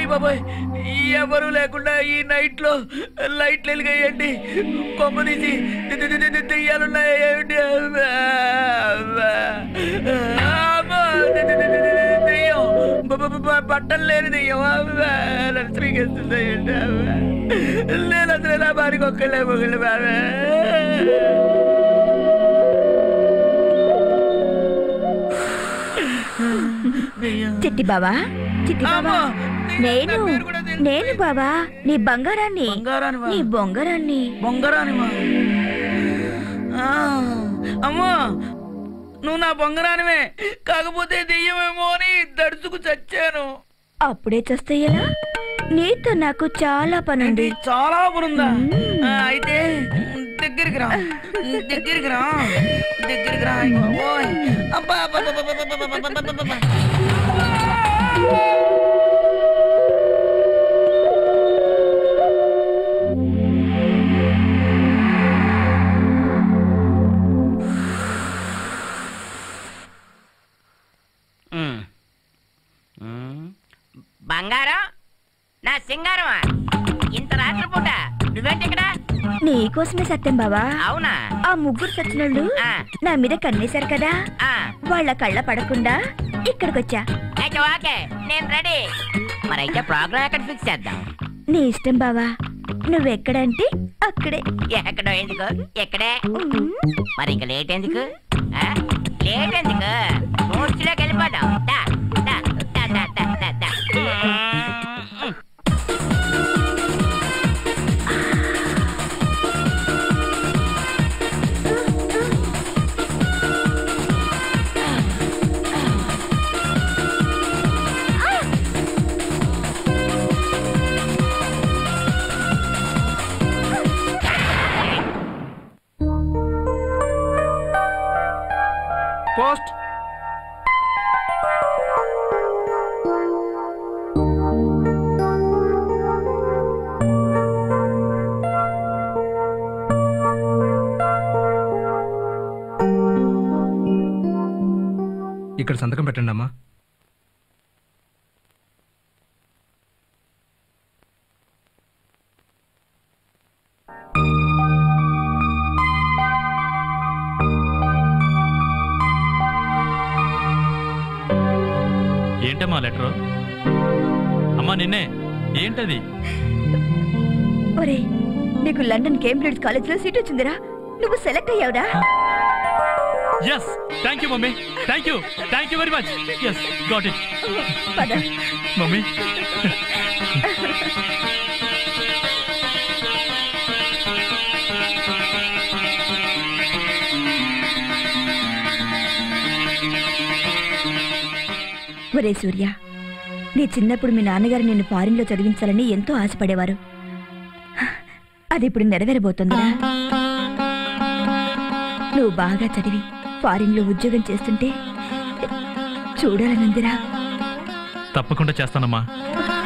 బాబాయ్ ఎవరు లేకుండా ఈ నైట్ లో లైట్లు వెలిగేయండి కొమ్మ తీసి దెయ్యాలున్నాయి ఏమిటి అమ్మా, అమ్మా. అమ్మా, దె- దె- దె- దె- దె- దెయ్యం బ- బ- బ- బట్టలు లేని దెయ్యం అమ్మా, నన్ను శ్రీకేస్తుంది ఏంటి అమ్మా. నేను అసలు ఎలా బారికి ఒక్కళ్ళే మొగలు బాబా చిట్టి బావా చిట్టి బావా అమ్మో, నేను నా పేరు కూడా తెలుసు. నేను బావా నీ బంగారాన్ని బంగారానివా? నీ బొంగరాన్ని బొంగరానివా ఆ, అమ్మో నువ్వు నా బొంగరానివే కాకపోతే దెయ్యమేమో అని దడుచుకు చచ్చాను అప్పుడే చస్తే ఎలా నీతో నాకు చాలా పనుంది ఏంటి, చాలా పనుందా మ్మ్. ఆ, అయితే దగ్గరికి రా దగ్గరికి రా దగ్గరికి రా అయ్యో, ఓయ్. అబ్బా, అబ్బా, అబ్బా, అబ్బా, అబ్బా, అబ్బా, అబ్బా, అబ్బా, అబ్బా. ఉమ్. ఉమ్. బంగారం నా సింగారమా ఇంత రాత్రిపూట నువ్వేంటి ఇక్కడ నీకోసమే సత్యం బావా అవునా ఆ ముగ్గురు సచ్చినోళ్ళు ఆ. నా మీద కన్నేశారు కదా ఆ, వాళ్ళ కళ్ళ పడకుండా ఇక్కడికొచ్చా అయితే ఓకే నేను రెడీ మరైతే ప్రోగ్రామ్ ఎక్కడ ఫిక్స్ చేద్దాం నీ ఇష్టం బావా నువ్వెక్కడంటే అక్కడే ఎక్కడో ఎందుకు ఎక్కడే ఉమ్. మరి ఇంకా లేట్ ఎందుకు ఆ? లేట్ ఎందుకు మూర్చిలోకి వెళ్ళిపోదాం దా, దా, దా, దా, దా, దా, దా. ఉమ్. పోస్ట్ ఇక్కడ సంతకం పెట్టండి అమ్మా ఏంటమ్మా లెటరు అమ్మా నిన్నే ఏంటది ఒరే నీకు లండన్ కేంబ్రిడ్జ్ కాలేజ్ లో సీట్ వచ్చిందిరా నువ్వు సెలెక్ట్ అయ్యావురా yes thank you mummy thank you thank you very much yes got it పద మమ్మీ ఒరే సూర్య నీ చిన్నప్పుడు మీ నాన్నగారు నిన్ను ఫారిన్లో చదివించాలని ఎంతో ఆశపడేవారు అది ఇప్పుడు నెరవేరబోతుందిరా నువ్వు బాగా చదివి ఫారిన్లో ఉద్యోగం చేస్తుంటే చూడాలనుందిరా తప్పకుండా చేస్తానమ్మా